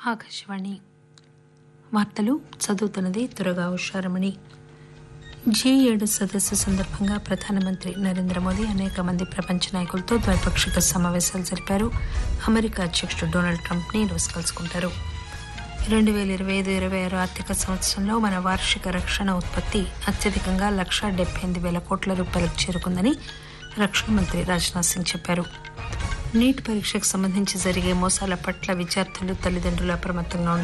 ఆకాశవాణి వార్తలు చదువుతున్నది త్వరగా ఉషారమణి జీ ఏడు సదస్సు సందర్భంగా ప్రధానమంత్రి నరేంద్ర మోదీ అనేక మంది ప్రపంచ నాయకులతో ద్వైపాక్షిక సమావేశాలు జరిపారు అమెరికా అధ్యక్షుడు డొనాల్డ్ ట్రంప్ ని ఈరోజు కలుసుకుంటారు రెండు వేల ఇరవై ఐదు ఇరవై ఆరు ఆర్థిక సంవత్సరంలో మన వార్షిక రక్షణ ఉత్పత్తి అత్యధికంగా లక్షా డెబ్బై ఎనిమిది వేల కోట్ల రూపాయలకు చేరుకుందని రక్షణ మంత్రి రాజ్నాథ్ సింగ్ చెప్పారు నీట్ పరీక్షకు సంబంధించి జరిగే మోసాల పట్ల విద్యార్థులు తల్లిదండ్రులు అప్రమత్తంగా